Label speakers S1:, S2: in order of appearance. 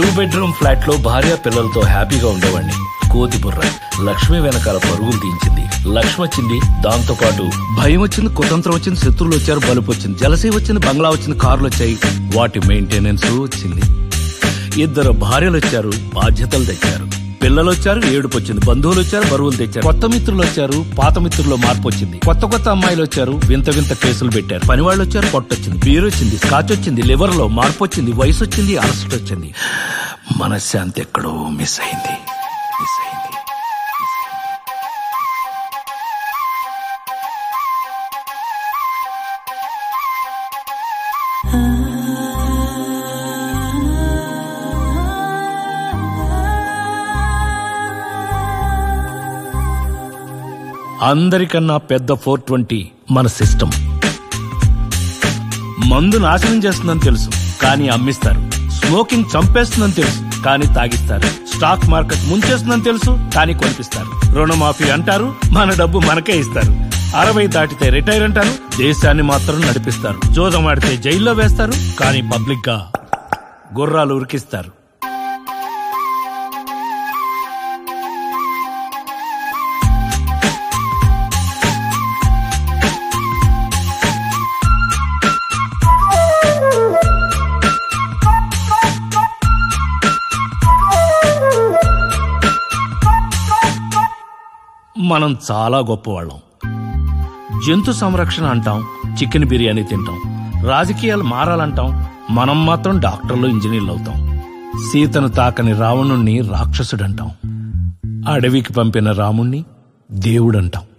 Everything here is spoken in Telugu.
S1: టూ బెడ్రూమ్ ఫ్లాట్ లో భార్య పిల్లలతో హ్యాపీగా ఉండేవాడిని కోతి బుర్ర లక్ష్మి వెనకాల పరుగులు తీయించింది లక్ష్మి వచ్చింది దాంతో పాటు భయం వచ్చింది కుతంత్రం వచ్చింది శత్రువులు వచ్చారు బలుపు వచ్చింది జలసీ వచ్చింది బంగ్లా వచ్చింది కార్లు వచ్చాయి వాటి మెయింటెనెన్స్ వచ్చింది ఇద్దరు భార్యలు వచ్చారు బాధ్యతలు తెచ్చారు పిల్లలు వచ్చారు ఏడుపు వచ్చింది బంధువులు వచ్చారు బరువులు తెచ్చారు కొత్త మిత్రులు వచ్చారు పాత మిత్రుల్లో మార్పు వచ్చింది కొత్త కొత్త అమ్మాయిలు వచ్చారు వింత వింత కేసులు పెట్టారు పని వాళ్ళు వచ్చారు పొట్టొచ్చింది బీర్ వచ్చింది స్కాచ్ వచ్చింది లివర్ లో మార్పు వచ్చింది వయసు వచ్చింది అరెస్ట్ వచ్చింది మనశ్శాంతి ఎక్కడో మిస్ అయింది మిస్ అయింది అందరికన్నా పెద్ద ఫోర్ ట్వంటీ మన సిస్టమ్ మందు నాశనం చేస్తుందని తెలుసు కానీ అమ్మిస్తారు స్మోకింగ్ చంపేస్తుందని తెలుసు కానీ తాగిస్తారు స్టాక్ మార్కెట్ ముంచేస్తుందని తెలుసు కానీ కొనిపిస్తారు రుణమాఫీ అంటారు మన డబ్బు మనకే ఇస్తారు అరవై దాటితే రిటైర్ అంటారు దేశాన్ని మాత్రం నడిపిస్తారు జోదం ఆడితే జైల్లో వేస్తారు కానీ పబ్లిక్ గా గుర్రాలు ఉరికిస్తారు మనం చాలా గొప్పవాళ్ళం జంతు సంరక్షణ అంటాం చికెన్ బిర్యానీ తింటాం రాజకీయాలు మారాలంటాం మనం మాత్రం డాక్టర్లు ఇంజనీర్లు అవుతాం సీతను తాకని రావణుణ్ణి రాక్షసుడంటాం అడవికి పంపిన రాముణ్ణి దేవుడంటాం